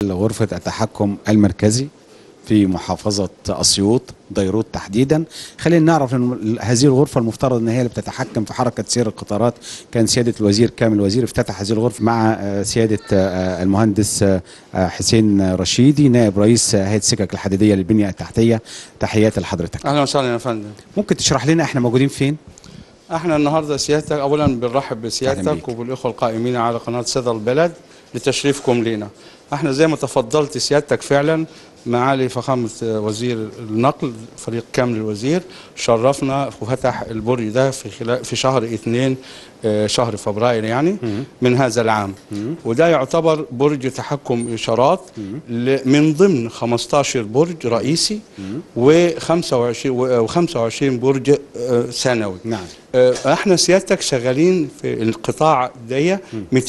غرفة التحكم المركزي في محافظة أسيوط ديروت تحديدا خلينا نعرف ان هذه الغرفة المفترض ان هي اللي بتتحكم في حركة سير القطارات كان سيادة الوزير كامل الوزير افتتح هذه الغرفة مع آه، سيادة آه، المهندس آه، آه، حسين رشيدي نائب رئيس هيئة السكك الحديدية للبنية التحتية تحياتي لحضرتك اهلا وسهلا يا فندم ممكن تشرح لنا احنا موجودين فين احنا النهارده سيادتك اولا بنرحب أهلا بسيادتك بيك. وبالاخوه القائمين على قناه صدى البلد لتشريفكم لينا احنا زي ما تفضلت سيادتك فعلا معالي فخامه وزير النقل فريق كامل الوزير شرفنا وفتح البرج ده في خلال في شهر اثنين آه، شهر فبراير يعني من هذا العام وده يعتبر برج تحكم اشارات ل- من ضمن 15 برج رئيسي و25 و25 برج آه، ثانوي نعم آه، احنا سيادتك شغالين في القطاع دي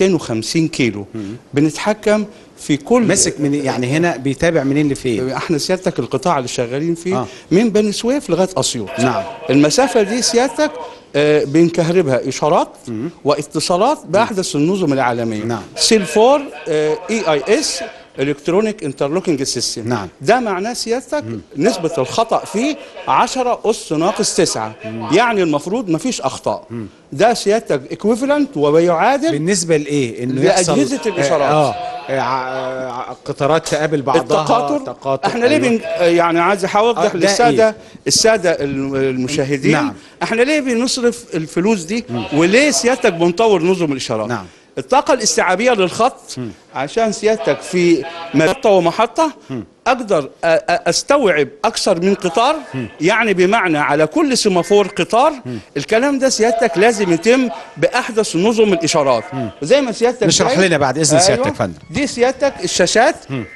250 كيلو بنتحكم في كل ماسك من يعني هنا بيتابع منين لفين احنا سيادتك القطاع اللي شغالين فيه آه. آه. من بني سويف لغايه اسيوط نعم. المسافه دي سيادتك آه، بنكهربها اشارات واتصالات باحدث النظم العالميه نعم. سيل 4 اي اي اس الكترونيك انترلوكينج سيستم نعم. ده معناه سيادتك نسبه الخطا فيه 10 اس ناقص 9 يعني المفروض مفيش اخطاء ده سيادتك ايكويفالنت وبيعادل بالنسبة لإيه؟ إنه يحصل لأجهزة الإشارات. آه, آه, آه قطارات تقابل بعضها التقاطر تقاطر احنا ليه أيوة. بن... يعني عايز اوضح آه، ده للساده إيه؟ الساده الم- المشاهدين نعم. احنا ليه بنصرف الفلوس دي وليه سيادتك بنطور نظم الاشارات نعم. الطاقه الاستيعابيه للخط عشان سيادتك في محطه ومحطه اقدر أ- أ- استوعب اكثر من قطار يعني بمعنى على كل سيمافور قطار الكلام ده سيادتك لازم يتم باحدث نظم الاشارات زي ما سيادتك نشرح شايف- لنا بعد إذن سيادتك فندم. دي سيادتك الشاشات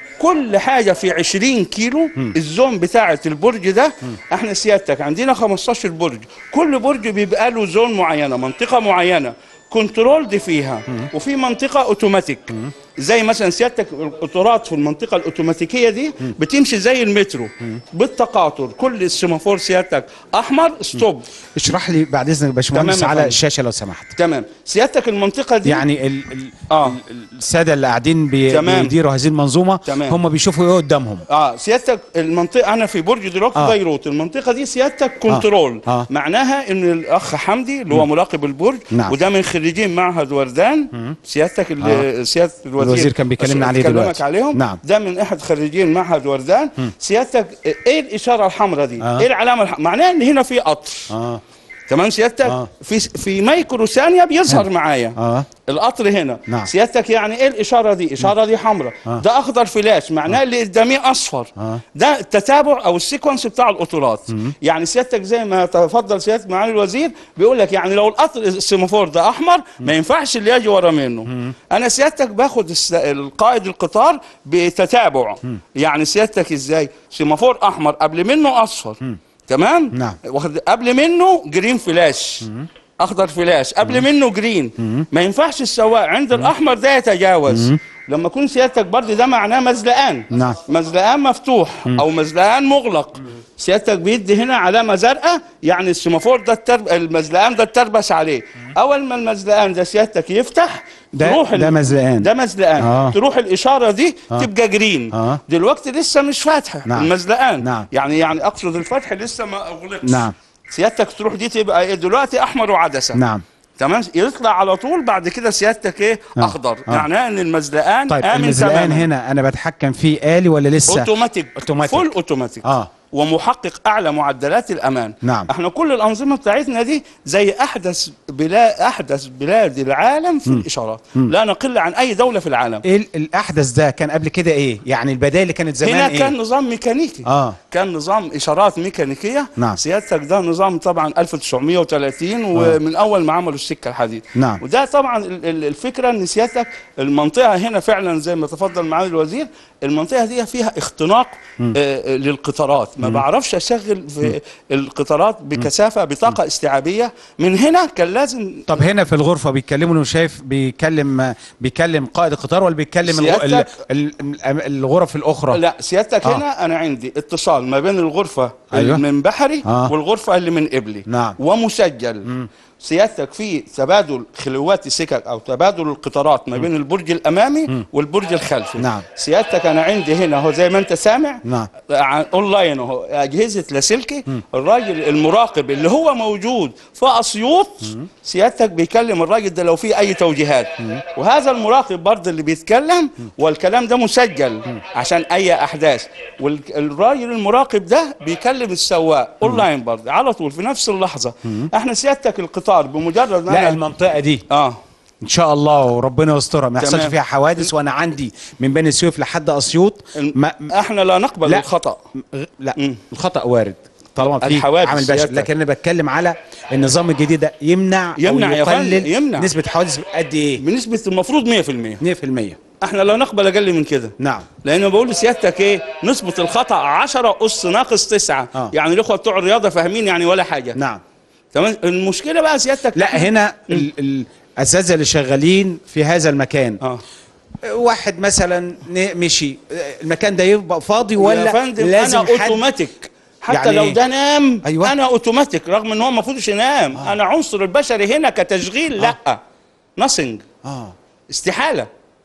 كل حاجة في 20 كيلو الزوم بتاعة البرج ده احنا سيادتك عندنا 15 برج كل برج بيبقى له زون معينة منطقة معينة كنترولد فيها وفي منطقة اوتوماتيك زي مثلا سيادتك القطارات في المنطقة الاوتوماتيكية دي بتمشي زي المترو بالتقاطر كل السيمافور سيادتك احمر ستوب اشرح لي بعد إذنك يا باشمهندس تمام يا على فندم. الشاشة لو سمحت تمام سيادتك المنطقة دي يعني ال ال آه. ال- السادة اللي قاعدين بي تمام. بيديروا هذه المنظومة تمام. هم بيشوفوا ايه قدامهم اه سيادتك المنطقه انا في برج دلوقتي آه. آه. بيروت المنطقه دي سيادتك كنترول آه. معناها ان الاخ حمدي اللي هو مراقب البرج نعم. وده من خريجين معهد وردان سيادتك اللي آه. سياده الوزير الوزير كان بيكلمنا عليه كلمك دلوقتي. عليهم نعم. ده من احد خريجين معهد وردان سيادتك ايه الاشاره الحمراء دي آه. ايه العلامه الحمراء معناها ان هنا في قطر اه تمام سيادتك آه. في في مايكرو ثانيه بيظهر معايا اه القطر هنا نعم. سيادتك يعني ايه الاشاره دي اشاره دي حمراء آه. ده اخضر فلاش معناه اللي قداميه اصفر آه. ده التتابع او السيكونس بتاع القطارات يعني سيادتك زي ما تفضل سياده معالي الوزير بيقول لك يعني لو القطر السيمافور ده احمر ما ينفعش اللي يجي ورا منه انا سيادتك باخد الس- القائد القطار بتتابع يعني سيادتك ازاي سيمافور احمر قبل منه اصفر تمام نعم. واخد قبل منه جرين فلاش اخضر فلاش قبل منه جرين ما ينفعش السواق عند الاحمر ده يتجاوز لما يكون سيادتك برضه ده معناه مزلقان نعم. مزلقان مفتوح او مزلقان مغلق سيادتك بيدي هنا علامه زرقاء يعني السيمافور ده الترب... المزلقان ده التربس عليه اول ما المزلقان ده سيادتك يفتح ده- تروح ده مزلقان. ده مزلقان آه. تروح الاشاره دي آه. تبقى جرين آه. دلوقتي لسه مش فاتحه نعم. المزلقان نعم. يعني يعني اقصد الفتح لسه ما اغلقش نعم. سيادتك تروح دي تبقى ايه دلوقتي احمر وعدسه نعم تمام يطلع على طول بعد كده سيادتك ايه آه. اخضر آه. معناه ان المزلقان طيب امن المزلقان تماما هنا انا بتحكم فيه آلي ولا لسه اوتوماتيك أوتوماتيك. فول اوتوماتيك اه ومحقق اعلى معدلات الامان نعم. احنا كل الانظمه بتاعتنا دي زي احدث بلاد احدث بلاد العالم في الاشارات لا نقل عن اي دوله في العالم ايه ال- الاحدث ده كان قبل كده ايه يعني البدائل اللي كانت زمان هنا ايه كان نظام ميكانيكي اه كان نظام اشارات ميكانيكيه نعم. سيادتك ده نظام طبعا 1930 ومن اول ما عملوا السكه الحديد نعم. وده طبعا ال- ال- الفكره ان سيادتك المنطقه هنا فعلا زي ما تفضل معالي الوزير المنطقه دي فيها اختناق آه، آه، للقطارات ما بعرفش اشغل في القطارات بكثافه بطاقه استيعابيه من هنا كان لازم طب هنا في الغرفه بيتكلموا انه شايف بيكلم بيكلم قائد القطار ولا بيتكلم الغ- ال- سيادتك- ال- ال- الغرف الاخرى لا سيادتك آه. هنا انا عندي اتصال ما بين الغرفه أيوة. اللي من بحري آه. والغرفه اللي من قبلي نعم. ومسجل سيادتك في تبادل خلوات السكك او تبادل القطارات ما بين البرج الامامي والبرج الخلفي نعم. سيادتك انا عندي هنا اهو زي ما انت سامع نعم. عن- اونلاين اهو اجهزه لاسلكي الراجل المراقب اللي هو موجود في اسيوط سيادتك بيكلم الراجل ده لو في اي توجيهات وهذا المراقب برضه اللي بيتكلم والكلام ده مسجل عشان اي احداث والراجل المراقب ده بيكلم السواق اونلاين برضه على طول في نفس اللحظه احنا سيادتك القطار بمجرد ما لا أنا- المنطقه دي اه ان شاء الله وربنا يسترها ما يحصلش تمام. فيها حوادث وانا عندي من بني سويف لحد اسيوط ما احنا لا نقبل لا. الخطا غ- لا مم. الخطا وارد طالما في الحوادث عامل بشري سيادتك. لكن انا بتكلم على النظام الجديد ده يمنع يمنع او يا فندم، يقلل يمنع. نسبه حوادث قد ايه بنسبه المفروض 100% 2% احنا لا نقبل اقل من كده نعم لانه بقول لسيادتك ايه نسبه الخطا 10 اس ناقص 9 آه. يعني الاخوه بتوع الرياضه فاهمين يعني ولا حاجه نعم تمام المشكله بقى سيادتك لا هنا ال- الاساتذه اللي شغالين في هذا المكان اه واحد مثلا ن- مشي المكان ده يبقى فاضي يا ولا فندم لازم انا حد اوتوماتيك حتى يعني لو إيه؟ ده نام أيوة. انا اوتوماتيك رغم ان هو المفروض ينام آه. انا عنصر البشري هنا كتشغيل لا نصنج اه استحاله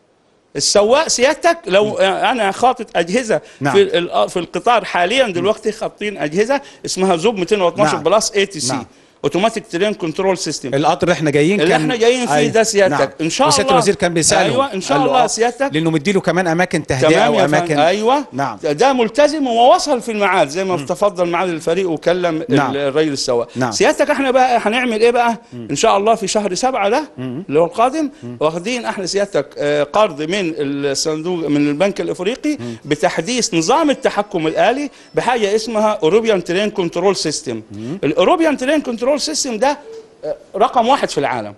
السواق سيادتك لو انا خاطط اجهزه نعم. في ال- في القطار حاليا دلوقتي خاطين اجهزه اسمها زوب 212 نعم. بلس اي تي سي نعم. اوتوماتيك ترين كنترول سيستم القطر اللي احنا جايين اللي كان احنا جايين فيه أيوة. ده سيادتك. نعم. إن شاء وسيادة الله. الوزير كان بيسأله أيوة، إن شاء قال له الله آه. سيادتك. لانه مديله كمان اماكن تهدئه تمام يا واماكن فندم ايوه نعم. ده ملتزم ووصل في الميعاد زي ما تفضل معالي الفريق وكلم نعم. ال- الرجل السواق نعم. سيادتك احنا بقى هنعمل ايه بقى ان شاء الله في شهر سبعة ده اللي هو القادم واخدين احنا سيادتك آه، قرض من الصندوق من البنك الافريقي بتحديث نظام التحكم الالي بحاجه اسمها اوروبيان ترين كنترول سيستم الاوروبيان ترين كنترول سيستم ده آه، رقم واحد في العالم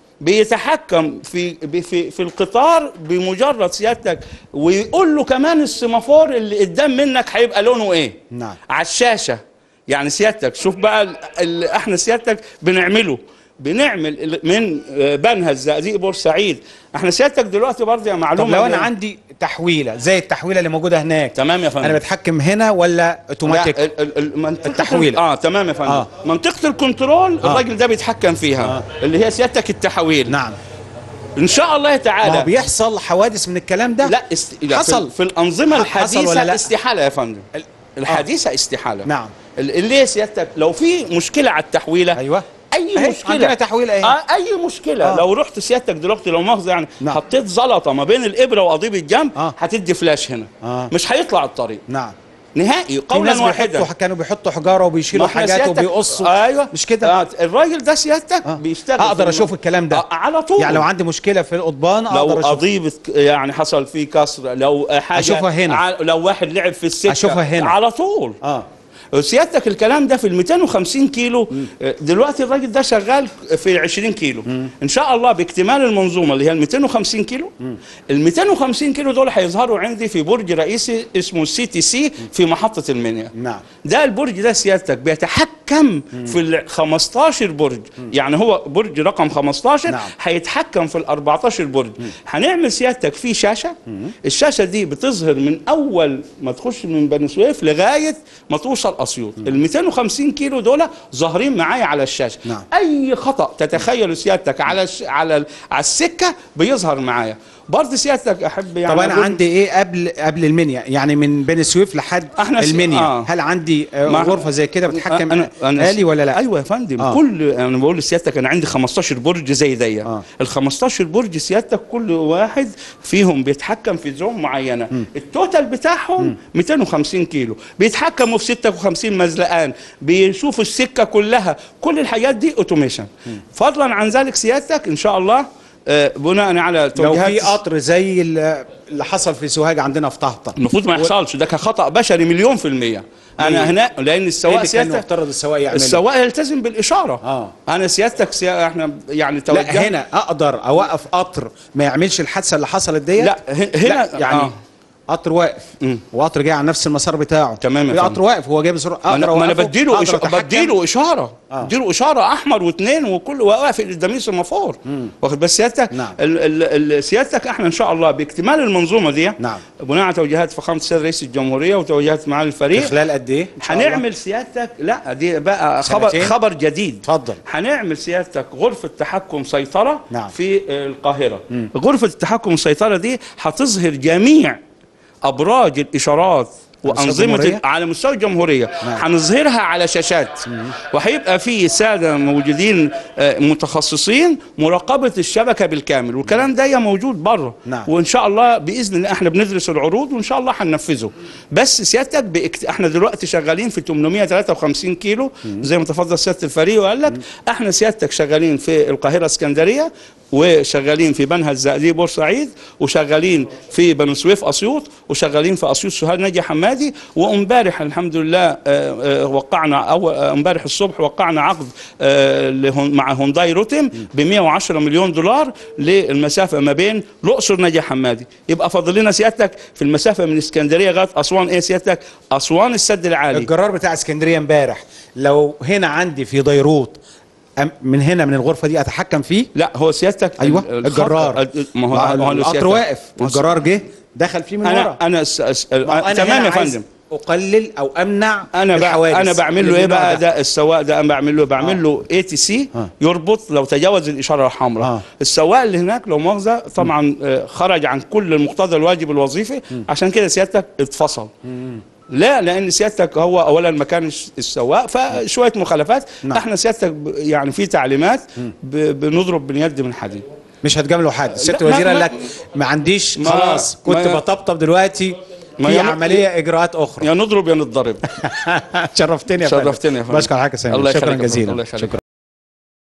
بيتحكم في في في القطار بمجرد سيادتك ويقول له كمان السيمافور اللي قدام منك هيبقى لونه ايه نعم. على الشاشه يعني سيادتك شوف بقى ال- ال- احنا سيادتك بنعمله بنعمل ال- من آه، بنها الزقازيق بورسعيد احنا سيادتك دلوقتي برضه يا طب معلومه لو انا ب- عندي تحويله زي التحويله اللي موجوده هناك تمام يا فندم انا بتحكم هنا ولا اوتوماتيك لا ال- ال- ال- منطقة التحويل. اه تمام يا فندم آه. آه. منطقه الكنترول آه. الراجل ده بيتحكم فيها آه. آه. اللي هي سيادتك التحويل نعم ان شاء الله ما تعالى هو بيحصل حوادث من الكلام ده لا, است... لا حصل. في, في الانظمه حصل الحديثه ولا لا؟ استحاله يا فندم ال- الحديثه استحاله نعم. ال- اللي هي سيادتك لو في مشكله على التحويله ايوه اي أهي، مشكله عندنا تحويله أهي. آه اي مشكله آه. آه. لو رحت سيادتك دلوقتي لو مؤاخذه يعني نعم. حطيت زلطه ما بين الابره وقضيب الجنب آه. هتدي فلاش هنا آه. مش هيطلع الطريق نعم نهائي في قولا ناس واحدا بيحطوا كانوا بيحطوا حجاره ما وبيشيلوا احنا حاجات سيادتك- وبيقصوا ايوه مش كده آه. الراجل ده سيادتك آه. بيشتغل اقدر في اشوف الم- الكلام ده آه. على طول يعني لو عندي مشكله في القضبان لو اقدر اشوف قضيبة يعني حصل فيه كسر لو حاجة أشوفها هنا. ع- لو واحد لعب في السكة أشوفها هنا. على طول اه سيادتك الكلام ده في ال 250 كيلو دلوقتي الراجل ده شغال في 20 كيلو ان شاء الله باكتمال المنظومه اللي هي ال 250 كيلو ال 250 كيلو دول هيظهروا عندي في برج رئيسي اسمه السي تي سي في محطه المنيا نعم ده البرج ده سيادتك بيتحكم في ال 15 برج يعني هو برج رقم 15 نعم. هيتحكم في ال 14 برج هنعمل سيادتك فيه شاشه الشاشه دي بتظهر من اول ما تخش من بني سويف لغايه ما توصل اسيوط ال 250 كيلو دول ظاهرين معايا على الشاشه نعم. اي خطا تتخيله سيادتك على الش... على ال... على السكه بيظهر معايا برضه سيادتك احب يعني طب انا أقول- عندي ايه قبل قبل المنيا يعني من بني سويف لحد احنا س- المنيا آه. هل عندي آه، ما- غرفه زي كده بتحكم أنا- أنا آلي ولا لا ايوه يا فندم آه. آه. كل انا بقول لسيادتك انا عندي 15 برج زي دي آه. آه. ال 15 برج سيادتك كل واحد فيهم بيتحكم في زون معينه التوتال بتاعهم 250 كيلو بيتحكموا في 56 مزلقان بيشوفوا السكه كلها كل الحاجات دي اوتوميشن فضلا عن ذلك سيادتك ان شاء الله آه، بناء على لو توجيهات في قطر زي ال- اللي حصل في سوهاج عندنا في طهطا المفروض ما يحصلش ده كان خطا بشري مليون في الميه ليه؟ انا هنا لان ايه السواق اللي كان سيادتك المفترض السواق يعمله السواق يلتزم بالاشاره آه. انا سيادتك سيا... احنا يعني لا توجه هنا اقدر اوقف قطر ما يعملش الحادثه اللي حصلت ديت لا ه- هنا لا، يعني آه. قطر واقف مم. وقطر جاي على نفس المسار بتاعه تمام يا في فندم. قطر واقف هو جاي بسرعه ما انا, أقدر ما أنا أوقفه، بديله أقدر إش... أتحكم. بديله اشاره آه. بديله اشاره احمر واثنين وكل واقف قدامي سمافور واخد بس سيادتك نعم. ال... ال... ال... سيادتك احنا ان شاء الله باكتمال المنظومه دي نعم. بناء على توجيهات فخامه السيد رئيس الجمهوريه وتوجيهات معالي الفريق في خلال قد ايه إن شاء الله؟ هنعمل سيادتك لا دي بقى خبر سنتين؟ خبر جديد اتفضل. هنعمل سيادتك غرفه تحكم سيطره نعم. في القاهره غرفه التحكم السيطره دي هتظهر جميع ابراج الاشارات مستوى وانظمه الجمهورية؟ ال- على مستوى الجمهوريه نعم. هنظهرها على شاشات وهيبقى في ساده موجودين آه، متخصصين مراقبه الشبكه بالكامل والكلام ده موجود بره نعم. وان شاء الله باذن الله احنا بندرس العروض وان شاء الله هننفذه بس سيادتك بإكت... احنا دلوقتي شغالين في 853 كيلو زي ما تفضل سياده الفريق وقال لك احنا سيادتك شغالين في القاهره اسكندريه وشغالين في بنها الزقازيق بورسعيد وشغالين في بنو سويف اسيوط وشغالين في اسيوط سهاد ناجي حمادي وامبارح الحمد لله آه، آه، وقعنا او آه، امبارح الصبح وقعنا عقد آه، لهون- مع هونداي روتم ب 110 مليون دولار للمسافه ما بين الاقصر ناجي حمادي يبقى فاضل لنا سيادتك في المسافه من اسكندريه لغايه اسوان ايه سيادتك اسوان السد العالي الجرار بتاع اسكندريه امبارح لو هنا عندي في ديروت أم- من هنا من الغرفه دي اتحكم فيه لا هو سيادتك ايوه ال- الخط- الجرار ال- ما هو ما ما هو القطر سيادتك- واقف ما هو الجرار جه دخل فيه من انا ورا انا س... س... ما هو أنا تمام هنا يا عايز فندم اقلل او امنع انا بع... الحوادث انا بعمل له اللي ايه من النوع بقى ده السواق ده انا بعمل له بعمل له اي تي سي آه. يربط لو تجاوز الاشاره الحمراء آه. السواق اللي هناك لو مؤاخذه طبعا آه، خرج عن كل المقتضى الواجب الوظيفي عشان كده سيادتك اتفصل لا لان سيادتك هو اولا مكان الس- السواق فشويه مخالفات نعم. احنا سيادتك ب- يعني في تعليمات ب... بنضرب باليد من حديد مش هتجاملوا حد الست لا، ما- وزير قال ما- لك ما عنديش ما- خلاص كنت ما- بطبطب دلوقتي ما في يا- عمليه اجراءات اخرى يا نضرب يا نتضرب شرفتني يا فندم شرفتني يا فندم بشكر حضرتك يا سامي الله شكرا يخليك يا فندم، جزيلا الله يخليك. شكرا